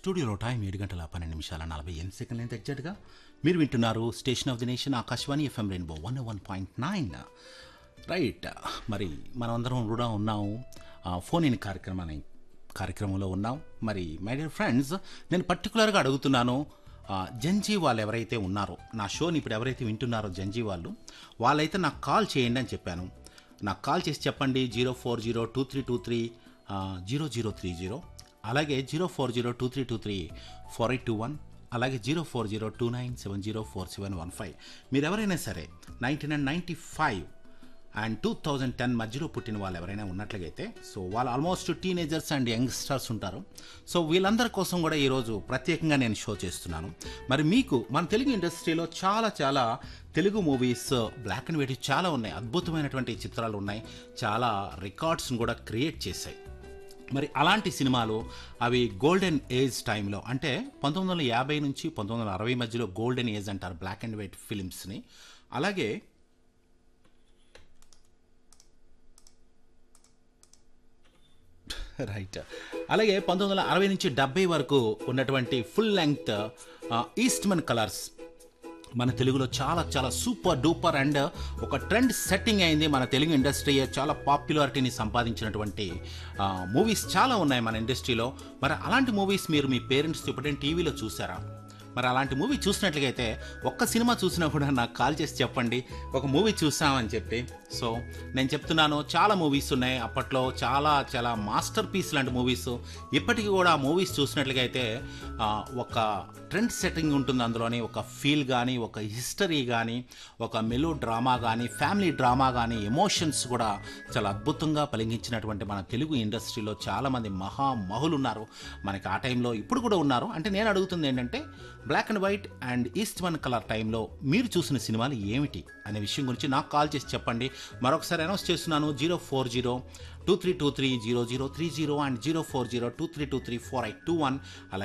స్టూడియోలో టైం ఏడు గంటల పన్నెండు నిమిషాల నలభై ఎనిమిది సెకండ్లు ఎంత ఎగ్జాక్ట్గా మీరు వింటున్నారు station of the nation Akashvani FM rainbow one one point nine right మరి మనమందరం కూడా ఉన్నాం ఫోన్ ఇన్ కార్యక్రమాన్ని కార్యక్రమంలో ఉన్నాం మరి మై డియర్ ఫ్రెండ్స్ నేను పర్టికులర్గా అడుగుతున్నాను ఆ, జంజీ వాళ్ళు ఎవరైతే ఉన్నారో నా షోని ఇప్పుడు ఎవరైతే వింటున్నారో జంజీ వాళ్ళు వాళ్ళైతే నాకు కాల్ చేయండి అని చెప్పాను నాకు కాల్ చేసి చెప్పండి zero four zero two three two three zero zero three zero అలాగే zero four zero two three two three four eight two one అలాగే zero four zero two nine seven zero four seven one five మీరు ఎవరైనా సరే nineteen and ninety five and two thousand ten మధ్యలో పుట్టిన వాళ్ళు ఎవరైనా ఉన్నట్లయితే సో వాళ్ళు ఆల్మోస్ట్ టీనేజర్స్ అండ్ యంగ్స్టర్స్ ఉంటారు సో వీళ్ళందరి కోసం కూడా ఈరోజు ప్రత్యేకంగా నేను షో చేస్తున్నాను మరి మీకు మన తెలుగు ఇండస్ట్రీలో చాలా చాలా Telugu movies black and white చాలా ఉన్నాయి అద్భుతమైనటువంటి చిత్రాలు ఉన్నాయి చాలా రికార్డ్స్ని కూడా క్రియేట్ చేశాయి మరి అలాంటి సినిమాలు అవి గోల్డెన్ ఏజ్ టైంలో అంటే పంతొమ్మిది వందల యాభై నుంచి పంతొమ్మిది వందల అరవై మధ్యలో గోల్డెన్ ఏజ్ అంటారు బ్లాక్ అండ్ వైట్ ఫిలిమ్స్ని అలాగే రైట్ అలాగే పంతొమ్మిది వందల అరవై నుంచి డెబ్బై వరకు ఉన్నటువంటి ఫుల్ లెంగ్త్ ఈస్ట్మన్ కలర్స్ మన తెలుగులో చాలా చాలా సూపర్ డూపర్ అండ్ ఒక ట్రెండ్ సెట్టింగ్ అయింది మన తెలుగు ఇండస్ట్రీ చాలా పాపులారిటీని సంపాదించినటువంటి మూవీస్ చాలా ఉన్నాయి మన ఇండస్ట్రీలో మరి అలాంటి మూవీస్ మీరు మీ పేరెంట్స్ ఎప్పుడైనా టీవీలో చూసారా మరి అలాంటి మూవీ చూసినట్లయితే ఒక్క సినిమా చూసినా కూడా నాకు కాల్ చేసి చెప్పండి ఒక మూవీ చూసామని చెప్పి సో నేను చెప్తున్నాను చాలా మూవీస్ ఉన్నాయి అప్పట్లో చాలా చాలా మాస్టర్ పీస్ లాంటి మూవీస్ ఇప్పటికీ కూడా మూవీస్ చూసినట్లుగా అయితే ఆ, ఒక ట్రెండ్ సెట్టింగ్ ఉంటుంది అందులోని ఒక ఫీల్ కానీ ఒక హిస్టరీ కానీ ఒక మెలో డ్రామా కానీ ఫ్యామిలీ డ్రామా కానీ ఎమోషన్స్ కూడా చాలా అద్భుతంగా పలింగించినటువంటి మన తెలుగు ఇండస్ట్రీలో చాలామంది మహా మహులు ఉన్నారు మనకి ఆ టైంలో ఇప్పుడు కూడా ఉన్నారు అంటే నేను అడుగుతుంది ఏంటంటే black and white and Eastmancolor టైంలో మీరు చూసిన సినిమాలు ఏమిటి అనే విషయం గురించి నాకు కాల్ చేసి చెప్పండి మరొకసారి అనౌన్స్ చేస్తున్నాను zero four zero two three two three zero zero three zero and zero four zero two three two three four eight two one అలాగే